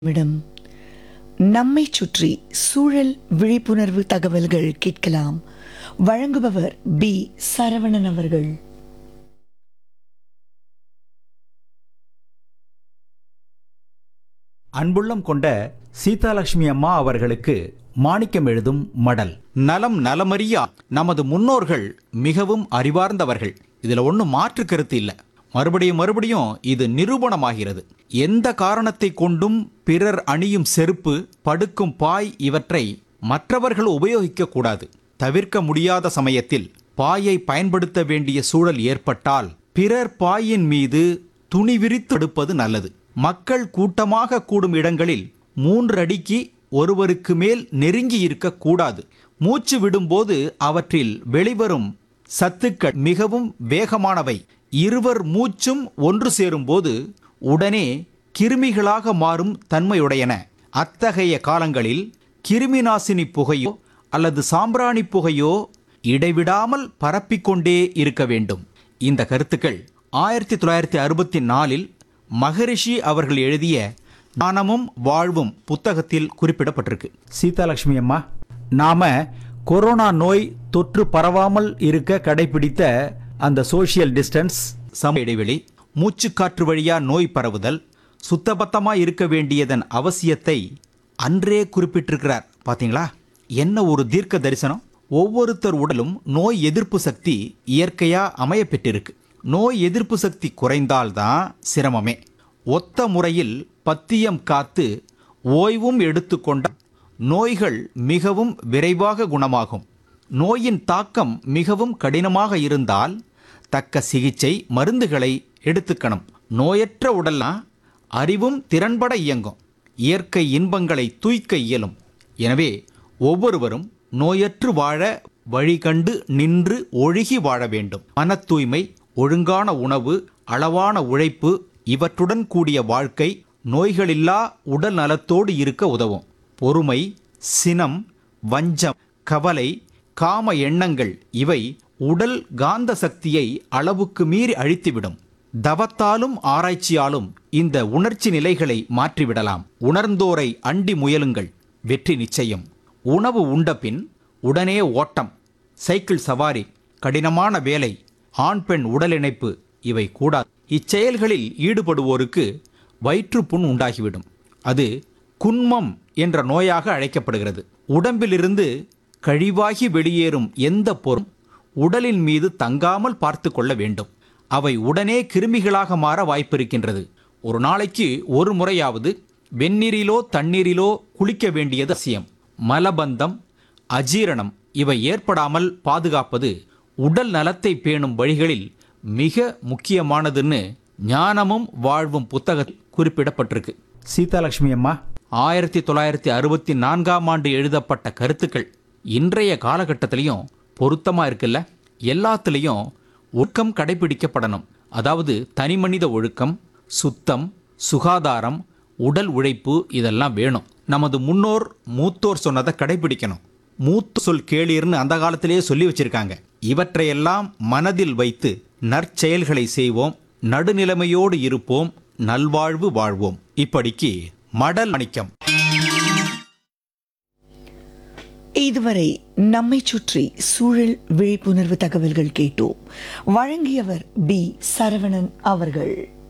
விடம் நம்மை சுற்றி சூழல் விழிப்புணர்வு தகவல்கள் கேட்கலாம் வழங்குபவர் பி சரவணன் அவர்கள் அன்புள்ளம் கொண்ட சீதாலட்சுமி அம்மா அவர்களுக்கு மாணிக்கம் எழுதும் மடல் நலம் நலமறியா நமது முன்னோர்கள் மிகவும் அறிவார்ந்தவர்கள் இதுல ஒன்றும் மாற்று கருத்து இல்லை மறுபடியும் மறுபடியும் இது நிரூபணமாகிறது எந்த காரணத்தை கொண்டும் பிறர் அணியும் செருப்பு படுக்கும் பாய் இவற்றை மற்றவர்கள் உபயோகிக்க கூடாது தவிர்க்க முடியாத சமயத்தில் பாயை பயன்படுத்த வேண்டிய சூழல் ஏற்பட்டால் பிறர் பாயின் மீது துணி விரித்து எடுப்பது நல்லது மக்கள் கூட்டமாக கூடும் இடங்களில் மூன்று அடிக்கு ஒருவருக்கு மேல் நெருங்கி இருக்கக்கூடாது மூச்சு விடும்போது அவற்றில் வெளிவரும் சத்துக்கள் மிகவும் வேகமானவை இருவர் மூச்சும் ஒன்று சேரும்போது உடனே கிருமிகளாக மாறும் தன்மையுடையன அத்தகைய காலங்களில் கிருமிநாசினி புகையோ அல்லது சாம்பிராணி புகையோ இடைவிடாமல் பரப்பிக்கொண்டே இருக்க வேண்டும் இந்த கருத்துக்கள் ஆயிரத்தி தொள்ளாயிரத்தி அறுபத்தி நாலில் மகரிஷி அவர்கள் எழுதிய ஞானமும் வாழ்வும் புத்தகத்தில் குறிப்பிடப்பட்டிருக்கு சீதாலட்சுமி அம்மா நாம கொரோனா நோய் தொற்று பரவாமல் இருக்க கடைபிடித்த அந்த சோஷியல் டிஸ்டன்ஸ் சம இடைவெளி மூச்சுக்காற்று வழியா நோய் பரவுதல் சுத்தபத்தமா இருக்க வேண்டியதன் அவசியத்தை அன்றே குறிப்பிட்டிருக்கிறார் பாத்தீங்களா என்ன ஒரு தீர்க்க தரிசனம் ஒவ்வொருத்தர் உடலும் நோய் எதிர்ப்பு சக்தி இயற்கையா அமைய பெற்றிருக்கு நோய் எதிர்ப்பு சக்தி குறைந்தால்தான் சிரமமே ஒத்த முறையில் பத்தியம் காத்து ஓய்வும் எடுத்துக்கொண்ட நோய்கள் மிகவும் விரைவாக குணமாகும் நோயின் தாக்கம் மிகவும் கடினமாக இருந்தால் தக்க சிகிச்சை மருந்துகளை எடுத்துக்கணும் நோயற்ற உடல்னா அறிவும் திறன்பட இயங்கும் இயற்கை இன்பங்களை தூய்க்க இயலும் எனவே ஒவ்வொருவரும் நோயற்று வாழ வழிகண்டு நின்று ஒழுகி வாழ வேண்டும் மன தூய்மை ஒழுங்கான உணவு அளவான உழைப்பு இவற்றுடன் கூடிய வாழ்க்கை நோய்களில்லா உடல் நலத்தோடு இருக்க உதவும் பொறுமை சினம் வஞ்சம் கவலை காம எண்ணங்கள் இவை உடல் காந்த சக்தியை அளவுக்கு மீறி அழித்துவிடும் தவத்தாலும் ஆராய்ச்சியாலும் இந்த உணர்ச்சி நிலைகளை மாற்றிவிடலாம் உணர்ந்தோரை அண்டி முயலுங்கள் வெற்றி நிச்சயம் உணவு உண்டபின் உடனே ஓட்டம் சைக்கிள் சவாரி கடினமான வேலை ஆண் பெண் உடல் இணைப்பு இவை கூடாது இச்செயல்களில் ஈடுபடுவோருக்கு வயிற்றுப்புண் உண்டாகிவிடும் அது குன்மம் என்ற நோயாக அழைக்கப்படுகிறது உடம்பிலிருந்து கழிவாகி வெளியேறும் எந்த பொருள் உடலின் மீது தங்காமல் பார்த்து கொள்ள வேண்டும் அவை உடனே கிருமிகளாக மாற வாய்ப்பிருக்கின்றது ஒரு நாளைக்கு ஒரு முறையாவது வெந்நீரிலோ தண்ணீரிலோ குளிக்க வேண்டியது அவசியம் மலபந்தம் அஜீரணம் இவை ஏற்படாமல் பாதுகாப்பது உடல் நலத்தை பேணும் வழிகளில் மிக முக்கியமானதுன்னு ஞானமும் வாழ்வும் புத்தகத்தில் குறிப்பிடப்பட்டிருக்கு சீதாலட்சுமி அம்மா ஆயிரத்தி தொள்ளாயிரத்தி அறுபத்தி நான்காம் ஆண்டு எழுதப்பட்ட கருத்துக்கள் இன்றைய காலகட்டத்திலையும் பொருத்தமா இருக்குல்ல எல்லாத்துலேயும் ஒழுக்கம் கடைபிடிக்கப்படணும் அதாவது தனிமனித ஒழுக்கம் சுத்தம் சுகாதாரம் உடல் உழைப்பு இதெல்லாம் வேணும் நமது முன்னோர் மூத்தோர் சொன்னதை கடைபிடிக்கணும் மூத்த சொல் கேளீர்னு அந்த காலத்திலேயே சொல்லி வச்சிருக்காங்க இவற்றையெல்லாம் மனதில் வைத்து நற்செயல்களை செய்வோம் நடுநிலைமையோடு இருப்போம் நல்வாழ்வு வாழ்வோம் இப்படிக்கு மடல் அணிக்கம் இதுவரை நம்மை சுற்றி சூழல் விழிப்புணர்வு தகவல்கள் கேட்டோம் வழங்கியவர் பி சரவணன் அவர்கள்